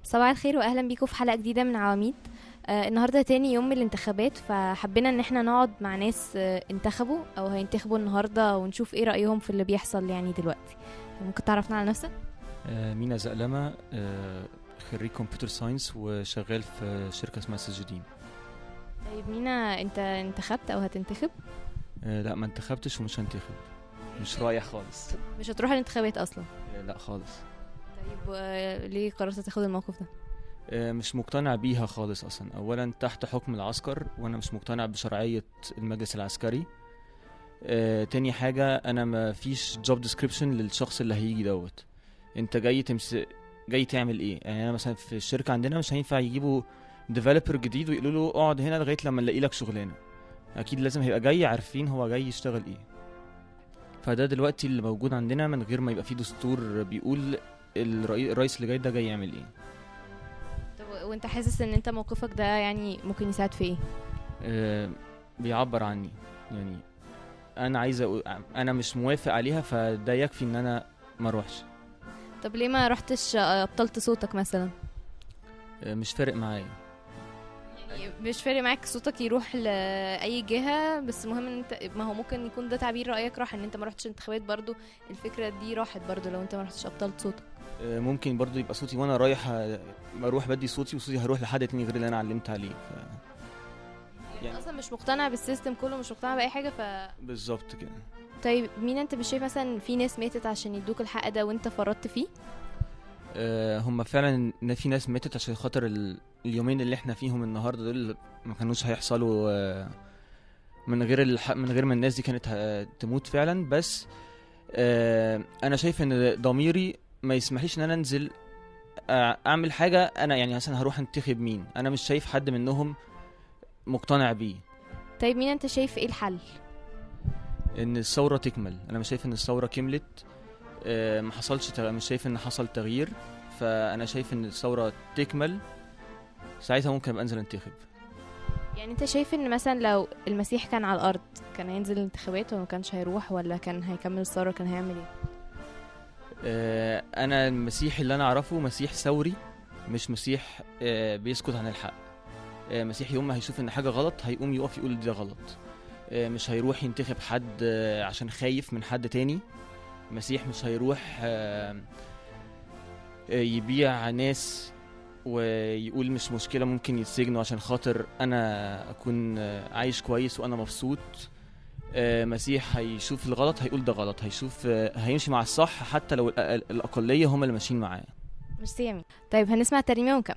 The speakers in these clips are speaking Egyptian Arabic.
صباح الخير واهلا بيكم في حلقه جديده من عواميد آه النهارده تاني يوم من الانتخابات فحبينا ان احنا نقعد مع ناس آه انتخبوا او هينتخبوا النهارده ونشوف ايه رايهم في اللي بيحصل يعني دلوقتي ممكن تعرفنا على نفسك آه، مينا زقلمة آه، خريج كمبيوتر ساينس وشغال في شركة اسمها سجدين طيب مينا انت انتخبت او هتنتخب آه، لا ما انتخبتش ومش هنتخب مش رايح خالص مش هتروح الانتخابات اصلا آه، لا خالص طيب آه ليه قررت تاخد الموقف ده آه، مش مقتنع بيها خالص اصلا اولا تحت حكم العسكر وانا مش مقتنع بشرعية المجلس العسكري آه، تاني حاجة انا ما فيش جوب ديسكريبشن للشخص اللي هيجي دوت انت جاي تمس جاي تعمل ايه يعني انا مثلا في الشركة عندنا مش هينفع يجيبوا ديفلوبر جديد ويقولوا له اقعد هنا لغاية لما نلاقي لك شغلانة اكيد لازم هيبقى جاي عارفين هو جاي يشتغل ايه فده دلوقتي اللي موجود عندنا من غير ما يبقى فيه دستور بيقول الرئي- الرئيس اللي جاي ده جاي يعمل ايه طب وانت حاسس ان انت موقفك ده يعني ممكن يساعد في ايه آه، بيعبر عني يعني انا عايز أقول انا مش موافق عليها فده يكفي ان انا ما اروحش طب ليه ما رحتش آه، ابطلت صوتك مثلا آه، مش فارق معايا يعني مش فارق معاك صوتك يروح لاي جهه بس المهم ان انت ما هو ممكن يكون ده تعبير رايك راح ان انت ما رحتش انتخابات برضو الفكره دي راحت برضو لو انت ما رحتش ابطلت صوتك آه، ممكن برضو يبقى صوتي وانا رايح آه، اروح بدي صوتي وصوتي هروح لحد تاني غير اللي انا علمت عليه ف... يعني يعني- اصلا مش مقتنع بالسيستم كله مش مقتنع باي حاجه ف بالظبط كده طيب مين انت مش شايف مثلا في ناس ماتت عشان يدوك الحق ده وانت فرطت فيه آه، هم فعلا ان في ناس ماتت عشان خاطر ال- اليومين اللي احنا فيهم النهارده دول ما كانوش هيحصلوا آه، من غير الح... من غير ما الناس دي كانت ه- تموت فعلا بس آه، انا شايف ان ضميري ما يسمحليش ان انا انزل آه، اعمل حاجه انا يعني مثلا هروح انتخب مين انا مش شايف حد منهم مقتنع بيه طيب مين انت شايف ايه الحل ان الثوره تكمل انا مش شايف ان الثوره كملت آه، ما حصلش تغ... مش شايف ان حصل تغيير فانا شايف ان الثوره تكمل ساعتها ممكن ابقى انزل انتخب يعني انت شايف ان مثلا لو المسيح كان على الارض كان هينزل الانتخابات ولا ما كانش هيروح ولا كان هيكمل الثوره كان هيعمل ايه آه، انا المسيح اللي انا اعرفه مسيح ثوري مش مسيح آه، بيسكت عن الحق آه، مسيح يوم ما هيشوف ان حاجه غلط هيقوم يقف يقول ده غلط آه، مش هيروح ينتخب حد آه، عشان خايف من حد تاني مسيح مش هيروح آه، آه، يبيع ناس ويقول مش مشكلة ممكن يتسجنوا عشان خاطر أنا أكون آه، عايش كويس وأنا مبسوط آه، مسيح هيشوف الغلط هيقول ده غلط هيشوف آه، هيمشي مع الصح حتى لو الأ- الأقلية هم اللي ماشيين معاه ميرسي يا مين. طيب هنسمع ترنيمه ونكمل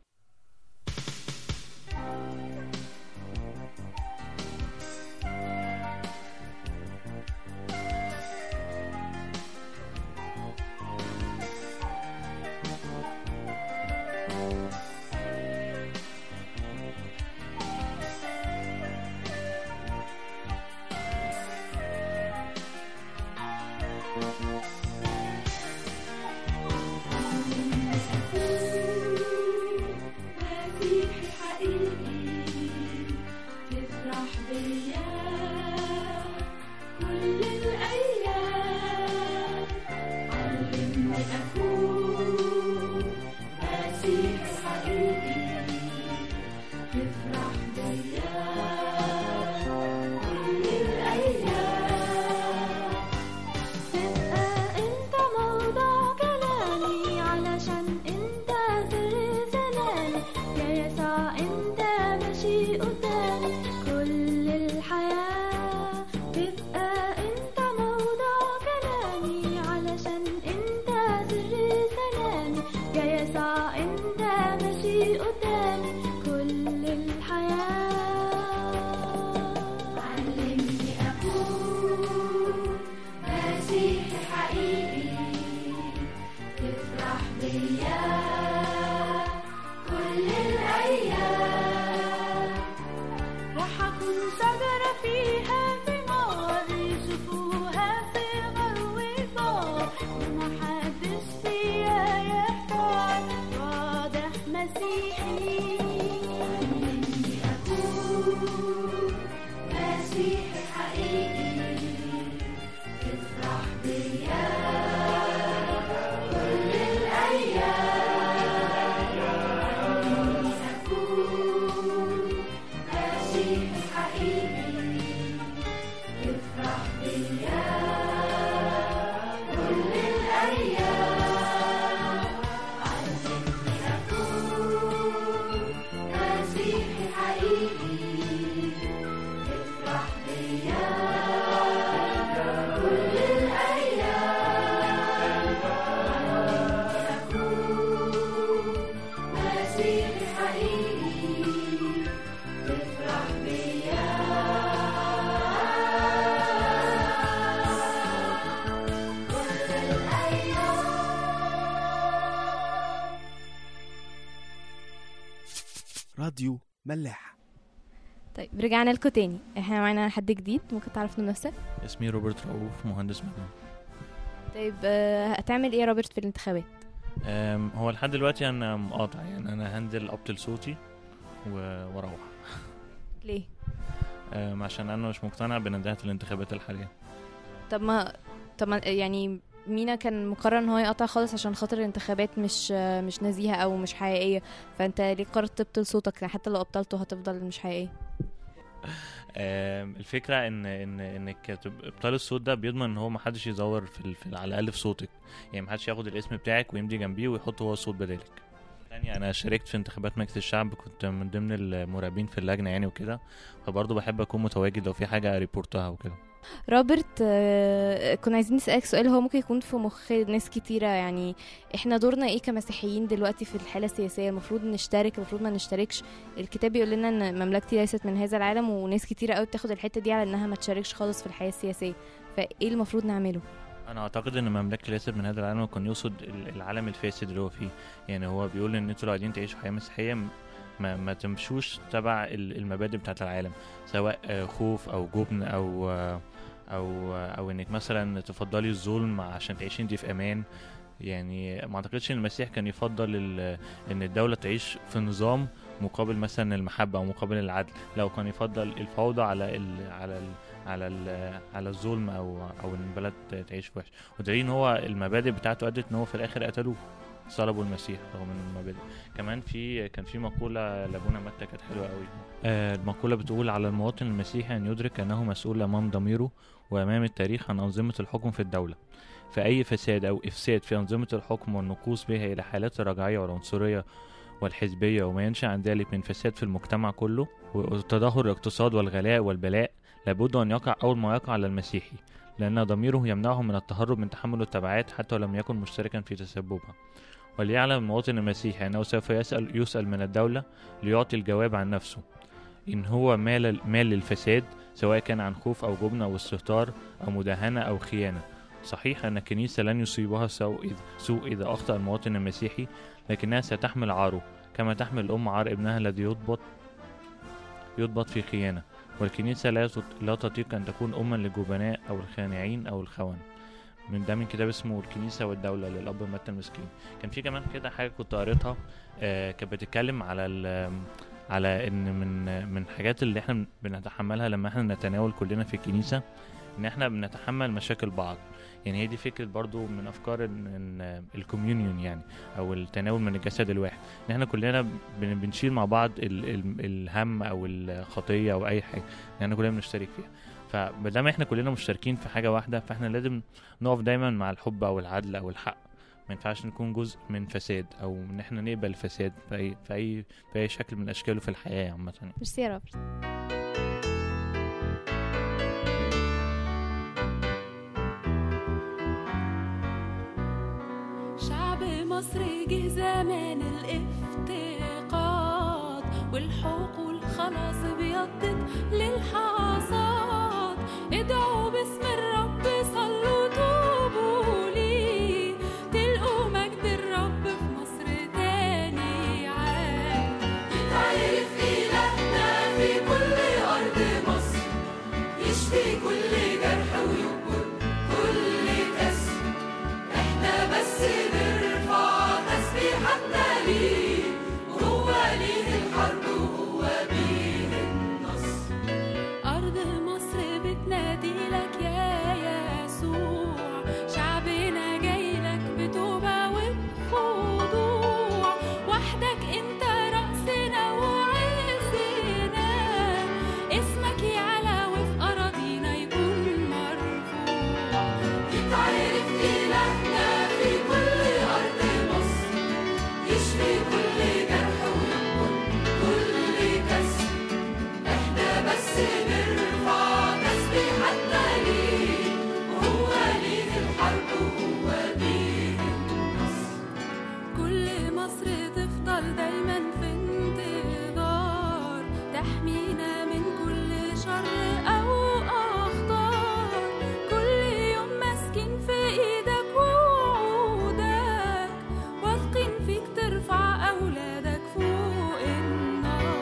مسيحي حقيقي تفرح بيا كل الأيام علمني أكون مسيحي حقيقي تفرح بيا كل الأيام تبقى انت موضوع كلامي علشان انت سر زماني يا يسوع انت ماشي قدامي كل الحياة تبقى انت موضوع كلامي علشان انت سر سلامي يا يسوع انت ماشي قدامي كل الحياة علمني أكون مسيحي حقيقي تفرح بيا كل الأيام راح أكون شجرة فيها ثمار يشوفوها في غرو البار ومحدش فيها يحتار واضح مسيحي علمني أكون مسيحي حقيقي تفرح بيا كل الأيام راديو ملاح طيب رجعنا لكم تاني احنا معانا حد جديد ممكن تعرف من نفسك اسمي روبرت رؤوف مهندس مدني طيب آه، هتعمل ايه يا روبرت في الانتخابات أم، هو لحد دلوقتي انا مقاطع يعني انا هندل ابطل صوتي و- واروح ليه أم، عشان انا مش مقتنع بنداهة الانتخابات الحالية طب ما طب ما يعني مينا كان مقرر ان هو يقطع خالص عشان خاطر الانتخابات مش آه، مش نزيهة او مش حقيقية فانت ليه قررت تبطل صوتك حتى لو ابطلته هتفضل مش حقيقية أم، الفكرة ان ان انك تب- ابطال الصوت ده بيضمن ان هو محدش يزور في, ال- في على الاقل في صوتك يعني محدش ياخد الاسم بتاعك ويمضي جنبيه ويحط هو الصوت بدالك يعني انا شاركت في انتخابات مجلس الشعب كنت من ضمن المراقبين في اللجنة يعني وكده فبرضه بحب اكون متواجد لو في حاجة ريبورتها وكده روبرت آه، كنا عايزين نسألك سؤال هو ممكن يكون في مخ ناس كتيرة يعني احنا دورنا ايه كمسيحيين دلوقتي في الحالة السياسية المفروض نشترك المفروض ما نشتركش الكتاب بيقول لنا ان مملكتي ليست من هذا العالم وناس كتيرة قوي بتاخد الحتة دي على انها ما تشاركش خالص في الحياة السياسية فايه المفروض نعمله انا اعتقد ان مملكه ليست من هذا العالم كان يقصد ال- العالم الفاسد اللي هو فيه يعني هو بيقول ان انتوا لو عايزين تعيشوا حياه مسيحيه م- ما, ما تمشوش تبع ال- المبادئ بتاعه العالم سواء آه، خوف او جبن او آه، او آه، او انك مثلا تفضلي الظلم عشان تعيشي انت في امان يعني ما اعتقدش ان المسيح كان يفضل ال- ان الدوله تعيش في نظام مقابل مثلا المحبه او مقابل العدل لو كان يفضل الفوضى على ال على ال على ال على الظلم او او ان البلد تعيش وحش ودليل ان هو المبادئ بتاعته ادت ان هو في الاخر قتلوه صلبوا المسيح رغم ان المبادئ كمان في كان في مقوله لابونا متى كانت حلوه قوي آه المقوله بتقول على المواطن المسيحي ان يدرك انه مسؤول امام ضميره وامام التاريخ عن انظمه الحكم في الدوله فاي فساد او افساد في انظمه الحكم والنقوص بها الى حالات الرجعيه والعنصريه والحزبيه وما ينشا عن ذلك من فساد في المجتمع كله وتدهور الاقتصاد والغلاء والبلاء لابد أن يقع أول ما يقع على المسيحي لأن ضميره يمنعه من التهرب من تحمل التبعات حتى ولم يكن مشتركا في تسببها وليعلم المواطن المسيحي أنه سوف يسأل يسأل من الدولة ليعطي الجواب عن نفسه إن هو مال مال للفساد سواء كان عن خوف أو جبن أو استهتار أو مداهنة أو خيانة صحيح أن الكنيسة لن يصيبها سوء إذ, سوء إذا أخطأ المواطن المسيحي لكنها ستحمل عاره كما تحمل الأم عار ابنها الذي يضبط يضبط في خيانة والكنيسة لا تط- لا تطيق أن تكون أما للجبناء أو الخانعين أو الخونة من ده من كتاب اسمه الكنيسة والدولة للأب متى المسكين كان في كمان كده حاجة كنت قريتها آه كانت بتتكلم على ال- على ان من من الحاجات اللي احنا بنتحملها لما احنا نتناول كلنا في الكنيسة ان احنا بنتحمل مشاكل بعض يعني هي دي فكرة برضو من افكار ان, إن الكوميونيون يعني او التناول من الجسد الواحد ان احنا كلنا بن- بنشيل مع بعض ال ال الهم او الخطية او اي حاجة ان احنا كلنا بنشترك فيها فمادام احنا كلنا مشتركين في حاجة واحدة فاحنا لازم نقف دايما مع الحب او العدل او الحق ما ينفعش نكون جزء من فساد او ان احنا نقبل الفساد في اي في اي في اي شكل من اشكاله في الحياه عامه يعني. ميرسي يا روبرت شعب مصر جه زمان الافتقاد والحقول خلاص بيضت للحصاد ادعوا باسم الرب صلوا توبوا ليه تلقوا مجد الرب في مصر تاني عام يتعرف إلهنا في كل أرض مصر يشفي كل جرح ويكبر كل كسر احنا بس نرفع تسبيحاتنا ليه وهو ليه الحرب وهو بيه النصر أرض مصر بتنادي لك يا يسوع شعبنا جاي لك بتوبة وبخضوع وحدك انت رأسنا وعزنا اسمك يعلى وفي أراضينا يكون مرفوع يتعرف إلهنا في كل أرض مصر يشفي كل جرح ويكبر كل كسر احنا بس نرفع تسبيحاتنا ليه وهو ليه الحرب وهو بيه النصر كل مصر تفضل دايما في انتظار تحمينا من كل شر او اخطار كل يوم ماسكين في ايدك ووعودك واثقين فيك ترفع اولادك فوق النار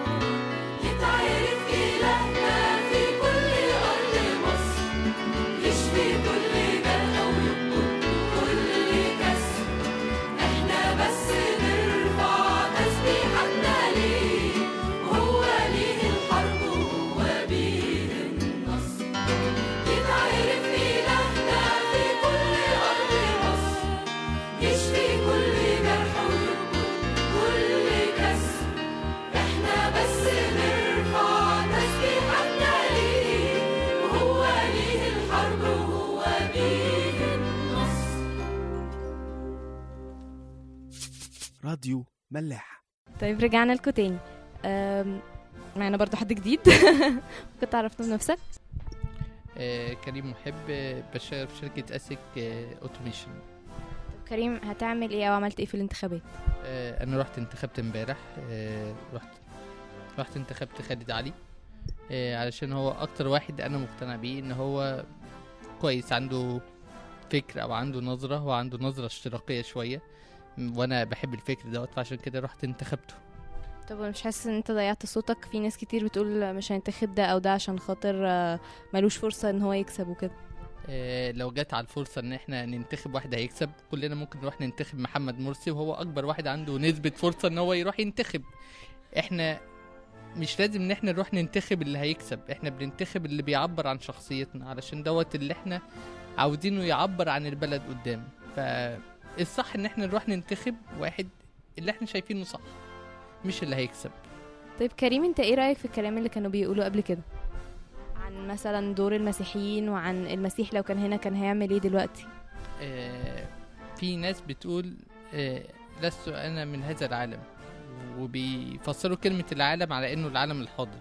راديو ملاح طيب رجعنا لكم تاني أم، معانا برضو حد جديد ممكن تعرفنا بنفسك آه، كريم محب آه، بشتغل في شركة أسك آه، أوتوميشن طب كريم هتعمل ايه او عملت ايه في الانتخابات آه، أنا رحت انتخبت امبارح آه، رحت رحت انتخبت خالد علي آه، علشان هو أكتر واحد أنا مقتنع بيه إن هو كويس عنده فكر أو عنده نظرة هو عنده نظرة اشتراكية شوية م- وأنا بحب الفكر دوت فعشان كده رحت انتخبته طب مش حاسس ان انت ضيعت صوتك في ناس كتير بتقول مش هينتخب ده او ده عشان خاطر آه، ملوش فرصة ان هو يكسب وكده آه، لو جت على الفرصة ان احنا ننتخب واحد هيكسب كلنا ممكن نروح ننتخب محمد مرسي وهو اكبر واحد عنده نسبة فرصة ان هو يروح ينتخب احنا مش لازم ان احنا نروح ننتخب اللي هيكسب احنا بننتخب اللي بيعبر عن شخصيتنا علشان دوت اللي احنا عاوزينه يعبر عن البلد قدام فالصح ان احنا نروح ننتخب واحد اللي احنا شايفينه صح مش اللي هيكسب طيب كريم انت ايه رأيك في الكلام اللي كانوا بيقولوا قبل كده عن مثلا دور المسيحيين وعن المسيح لو كان هنا كان هيعمل ايه دلوقتي آه، في ناس بتقول آه، لست انا من هذا العالم وبيفسروا كلمة العالم على انه العالم الحاضر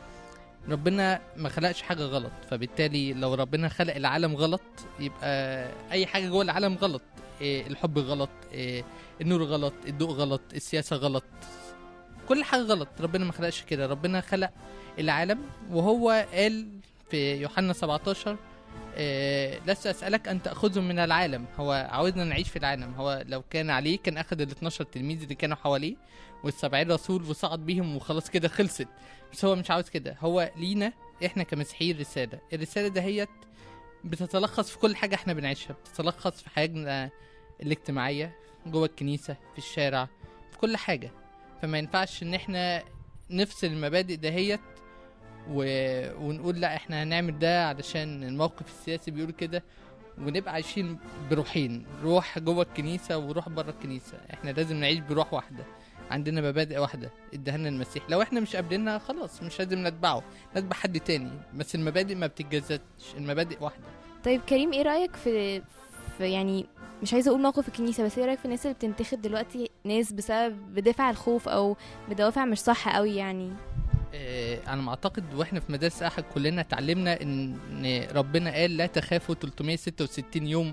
ربنا ما خلقش حاجة غلط فبالتالي لو ربنا خلق العالم غلط يبقى اي حاجة جوه العالم غلط آه، الحب غلط آه، النور غلط الضوء غلط السياسة غلط كل حاجة غلط ربنا ما خلقش كده ربنا خلق العالم وهو قال في يوحنا 17 آه، لست اسالك ان تاخذهم من العالم هو عاوزنا نعيش في العالم هو لو كان عليه كان اخذ ال 12 تلميذ اللي كانوا حواليه والسبعين رسول وصعد بيهم وخلاص كده خلصت بس هو مش عاوز كده هو لينا احنا كمسيحيين رساله الرساله دهيت بتتلخص في كل حاجه احنا بنعيشها بتتلخص في حياتنا الاجتماعيه جوه الكنيسه في الشارع في كل حاجه فما ينفعش ان احنا نفصل المبادئ دهيت و... ونقول لا احنا هنعمل ده علشان الموقف السياسي بيقول كده ونبقى عايشين بروحين روح جوه الكنيسة وروح بره الكنيسة احنا لازم نعيش بروح واحدة عندنا مبادئ واحدة ادهنا المسيح لو احنا مش قابلينها خلاص مش لازم نتبعه نتبع حد تاني بس المبادئ ما بتتجزتش المبادئ واحدة طيب كريم ايه رأيك في, في يعني مش عايزه اقول موقف الكنيسه بس ايه رايك في الناس اللي بتنتخب دلوقتي ناس بسبب بدافع الخوف او بدوافع مش صح قوي يعني آه، انا معتقد واحنا في مدارس احد كلنا اتعلمنا ان إن ربنا قال لا تخافوا 366 يوم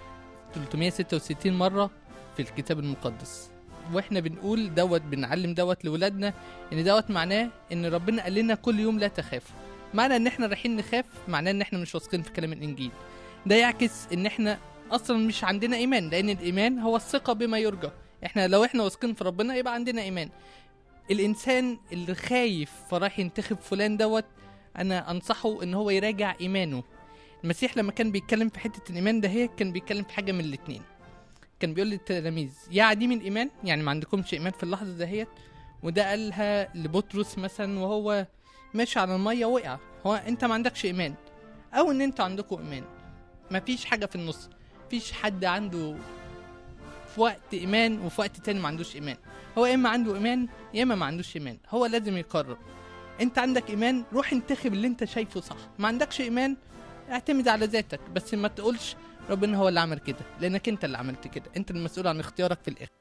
366 مره في الكتاب المقدس واحنا بنقول دوت بنعلم دوت لاولادنا ان دوت معناه ان ربنا قال لنا كل يوم لا تخافوا معنى ان احنا رايحين نخاف معناه ان احنا مش واثقين في كلام الانجيل ده يعكس ان احنا اصلا مش عندنا ايمان لان الايمان هو الثقه بما يرجى احنا لو احنا واثقين في ربنا يبقى عندنا ايمان الانسان اللي خايف فراح ينتخب فلان دوت انا انصحه ان هو يراجع ايمانه المسيح لما كان بيتكلم في حته الايمان ده هي كان بيتكلم في حاجه من الاتنين كان بيقول للتلاميذ يا عديم الايمان يعني ما عندكمش ايمان في اللحظه دهيت وده قالها لبطرس مثلا وهو ماشي على الميه وقع هو انت ما عندكش ايمان او ان انت عندكم ايمان ما فيش حاجه في النص فيش حد عنده في وقت ايمان وفي وقت تاني ما عندوش ايمان هو يا اما عنده ايمان يا اما ما عندوش ايمان هو لازم يقرر انت عندك ايمان روح انتخب اللي انت شايفه صح ما عندكش ايمان اعتمد على ذاتك بس ما تقولش ربنا هو اللي عمل كده لانك انت اللي عملت كده انت المسؤول عن اختيارك في الاخر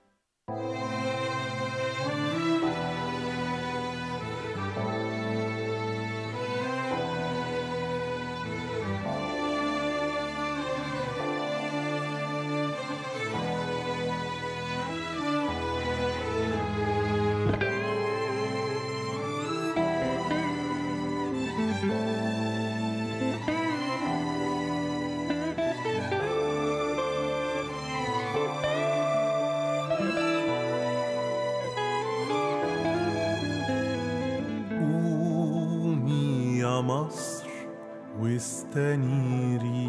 قومي يا مصر واستنيري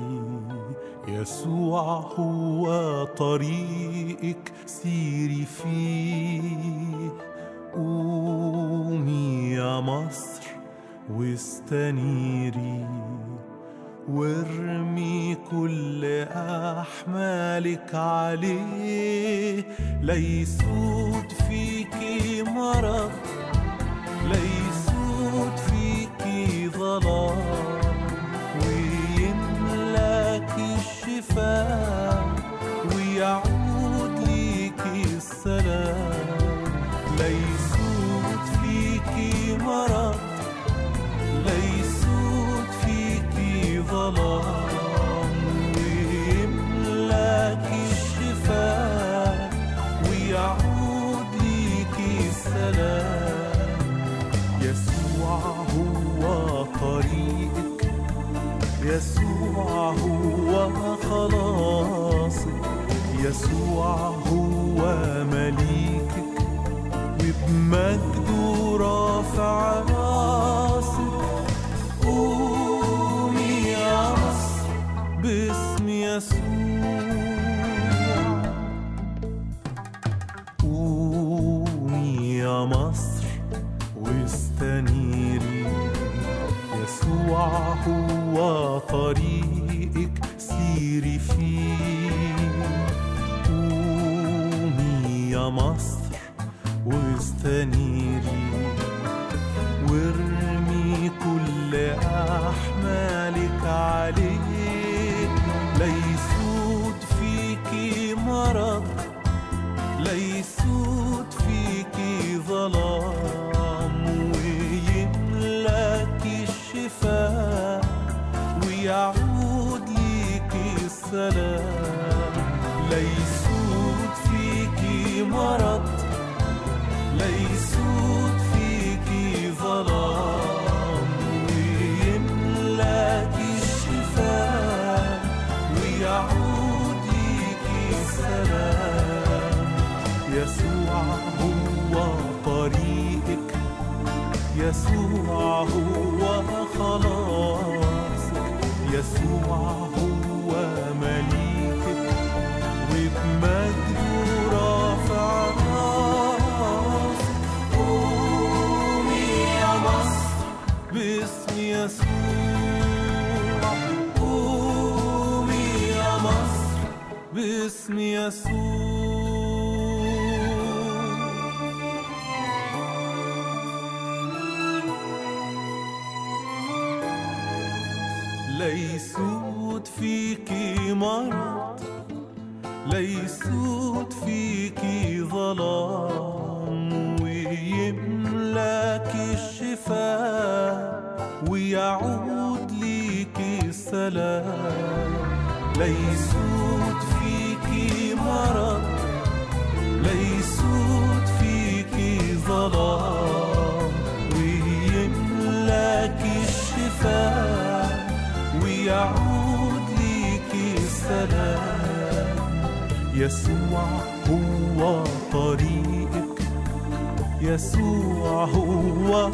يسوع هو طريقك سيري فيه قومي يا مصر واستنيري وارمي كل احمالك عليه ليسود فيكي مرض ليسود فيكي ظلام ويملاكي الشفاء ويعود ليكي السلام السلام يسوع هو طريقك يسوع هو خلاصك يسوع هو مليكك وبمجده رافع راسك قومي يا مصر باسم يسوع قومي يا مصر واستنيري يسوع هو طريقك سيري فيه قومي يا مصر واستنيري وارمي كل أحمالك عليه ليسود فيكي مرض ليسود فيكي ظلام ويملاكي الشفاء ويعود ليكي السلام ليسود فيكي مرض ليسود فيكي ظلام ويملاكي الشفاء ويعود ليكي السلام يسوع هو طريقك يسوع هو خلاصك يسوع هو مليكك وبمجده رافع راسك قومي يا مصر باسم يسوع قومي يا مصر باسم يسوع ليسود فيكي مرض ليسود فيكي ظلام ويملاكي الشفاء ويعود ليكي السلام ليسود فيكي مرض ليسود فيكي ظلام ويملاكي الشفاء ويعود ليكي السلام يسوع هو طريقك يسوع هو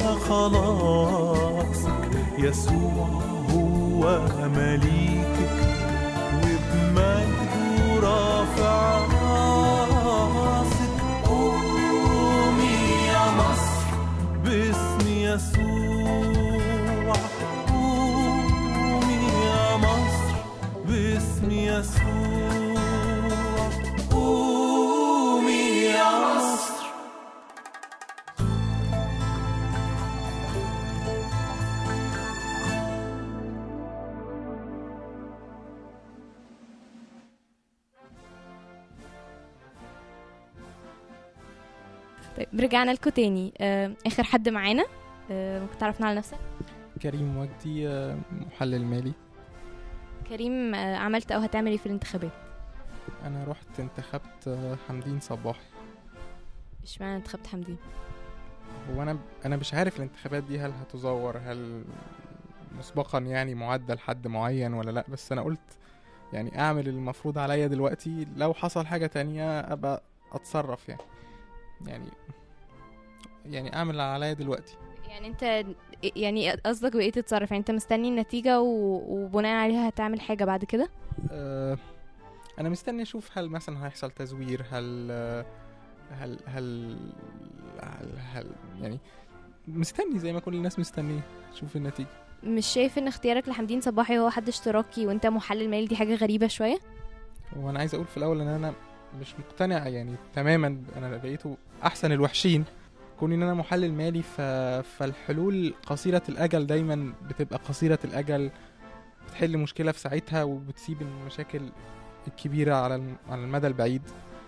خلاصك يسوع هو مليكك وبمجده رافع راسك قومي يا مصر باسم يسوع قومي يا مصر باسم يسوع قومي يا مصر طيب رجعنا لكم تاني آه، اخر حد معانا آه، ممكن تعرفنا على نفسك كريم وجدي آه، محلل مالي كريم آه، عملت او هتعمل ايه في الانتخابات انا رحت انتخبت آه، حمدين صباحي اشمعنى انتخبت حمدين هو انا انا مش عارف الانتخابات دي هل هتزور هل مسبقا يعني معدل حد معين ولا لا بس انا قلت يعني اعمل المفروض عليا دلوقتي لو حصل حاجة تانية ابقى اتصرف يعني يعني يعني اعمل اللي عليا دلوقتي يعني انت يعني قصدك بايه تتصرف يعني انت مستني النتيجة و... وبناء عليها هتعمل حاجة بعد كده أه انا مستني اشوف هل مثلا هيحصل تزوير هل آه، هل هل هل, هل يعني مستني زي ما كل الناس مستنيه اشوف النتيجة مش شايف ان اختيارك لحمدين صباحي هو حد اشتراكي وانت محلل مالي دي حاجة غريبة شوية وانا عايز اقول في الاول ان انا مش مقتنع يعني تماما انا بقيته احسن الوحشين كون ان انا محلل مالي ف... فالحلول قصيرة الاجل دايما بتبقى قصيرة الاجل بتحل مشكلة في ساعتها وبتسيب المشاكل الكبيرة على الم... على المدى البعيد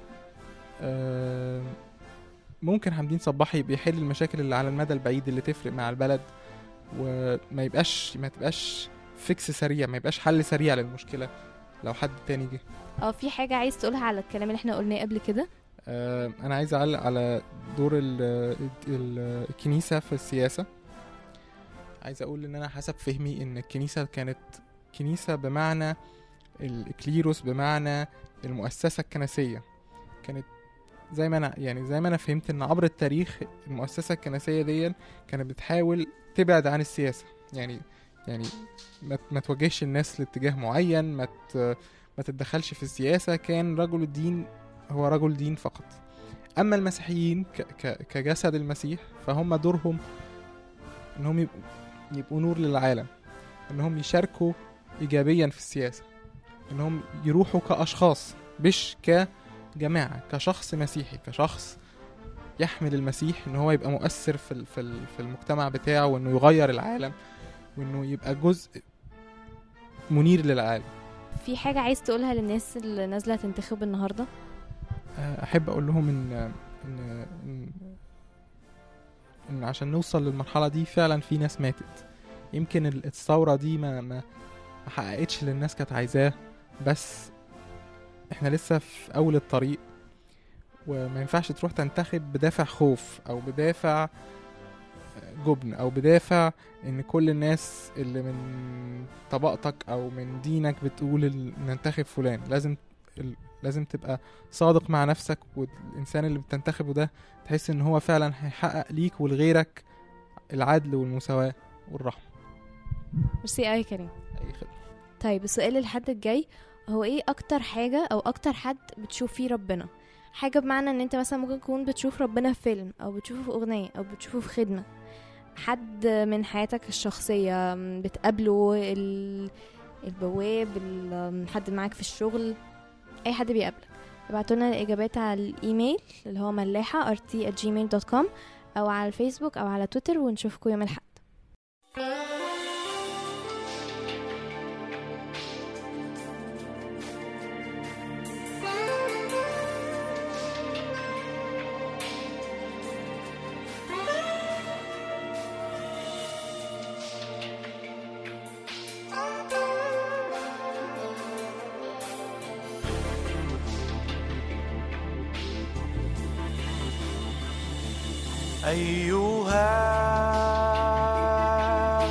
آه، ممكن حمدين صباحي بيحل المشاكل اللي على المدى البعيد اللي تفرق مع البلد وما يبقاش ما تبقاش فيكس سريع ما يبقاش حل سريع للمشكلة لو حد تاني جه اه في حاجة عايز تقولها على الكلام اللي احنا قلناه قبل كده آه، انا عايز اعلق على دور ال ال الكنيسه في السياسه عايز اقول ان انا حسب فهمي ان الكنيسه كانت كنيسه بمعنى الكليروس بمعنى المؤسسه الكنسيه كانت زي ما انا يعني زي ما انا فهمت ان عبر التاريخ المؤسسه الكنسيه دي كانت بتحاول تبعد عن السياسه يعني يعني ما, ما توجهش الناس لاتجاه معين ما ت- ما تتدخلش في السياسه كان رجل الدين هو رجل دين فقط اما المسيحيين ك ك كجسد المسيح فهم دورهم انهم يبقوا, يبقوا نور للعالم انهم يشاركوا ايجابيا في السياسه انهم يروحوا كاشخاص مش كجماعه كشخص مسيحي كشخص يحمل المسيح ان هو يبقى مؤثر في ال- في ال- في المجتمع بتاعه وانه يغير العالم وانه يبقى جزء منير للعالم في حاجة عايز تقولها للناس اللي نازلة تنتخب النهاردة احب اقول لهم ان ان ان, إن عشان نوصل للمرحله دي فعلا في ناس ماتت يمكن ال- الثوره دي ما ما ما حققتش اللي الناس كانت عايزاه بس احنا لسه في اول الطريق وما ينفعش تروح تنتخب بدافع خوف او بدافع جبن او بدافع ان كل الناس اللي من طبقتك او من دينك بتقول ال- ننتخب فلان لازم ال- لازم تبقى صادق مع نفسك والإنسان اللي بتنتخبه ده تحس إن هو فعلا هيحقق ليك ولغيرك العدل والمساواة والرحمة ميرسي قوي كريم أي خدمة طيب السؤال الحد الجاي هو ايه اكتر حاجة او اكتر حد بتشوف فيه ربنا حاجة بمعنى ان انت مثلا ممكن تكون بتشوف ربنا في فيلم او بتشوفه في اغنية او بتشوفه في خدمة حد من حياتك الشخصية م، بتقابله ال... البواب ال... حد معاك في الشغل اي حد بيقابلك ابعتوا لنا الاجابات على الايميل اللي هو ملاحة rt@gmail.com او على الفيسبوك او على تويتر ونشوفكم يوم الاحد أيها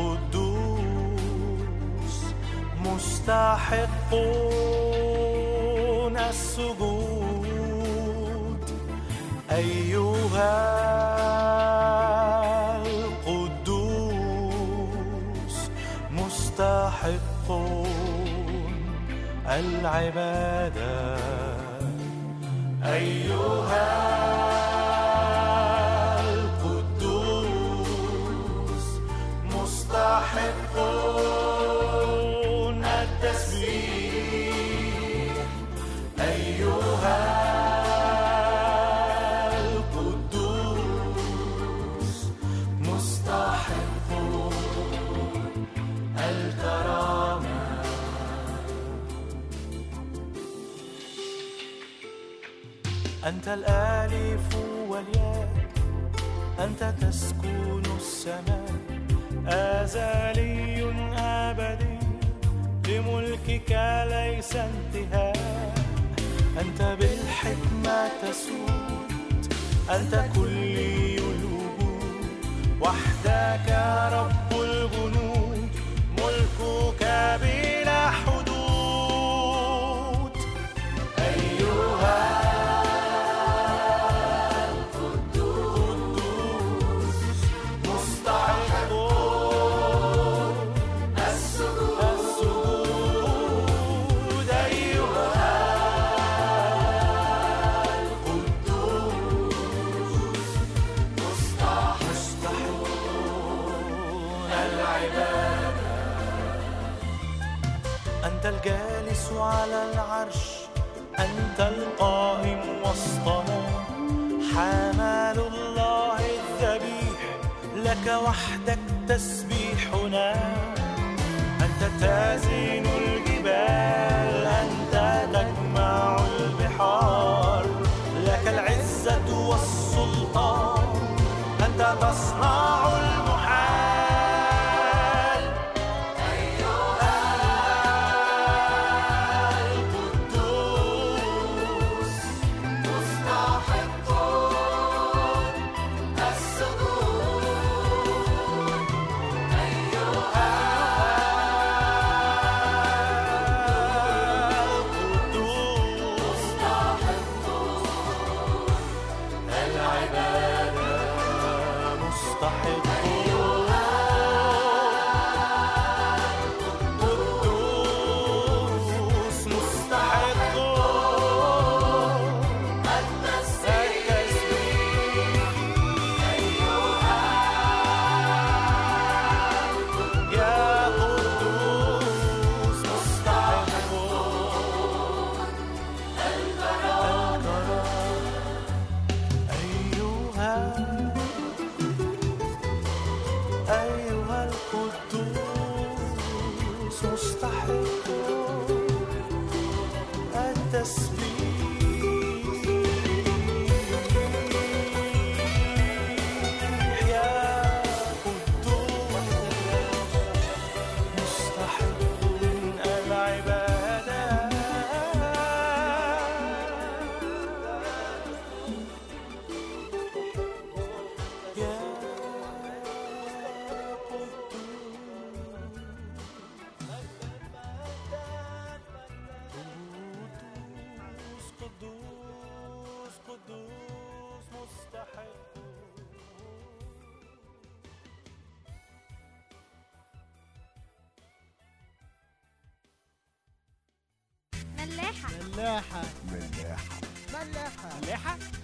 القدوس مستحقون السجود أيها القدوس مستحقون العبادة أيها القدوس مستحقون التسبيح أيها القدوس مستحقون الكرامة أنت الآلف والياء أنت تسكن السماء أزلي أبدي لملكك ليس انتهاء أنت بالحكمة تسود أنت كلي الوجود وحدك رب الجنود ملكك بلا حدود أيها القدوس مستحقون السجود أيها القدوس مستحقون العبادة أنت الجالس على العرش أنت القائم وسطنا حمل الله الذبيح لك وحدك تسبيحنا أنت تازن الجبال أنت تجمع البحار لك العزة والسلطان أنت تصنع المحال أيها القدوس أيها القدوس مستحق التسبيح يا قدوس مستحق العبادة يا قدوس قدوس قدوس مستحق ملاحة ملاحة ملاحة ملاحة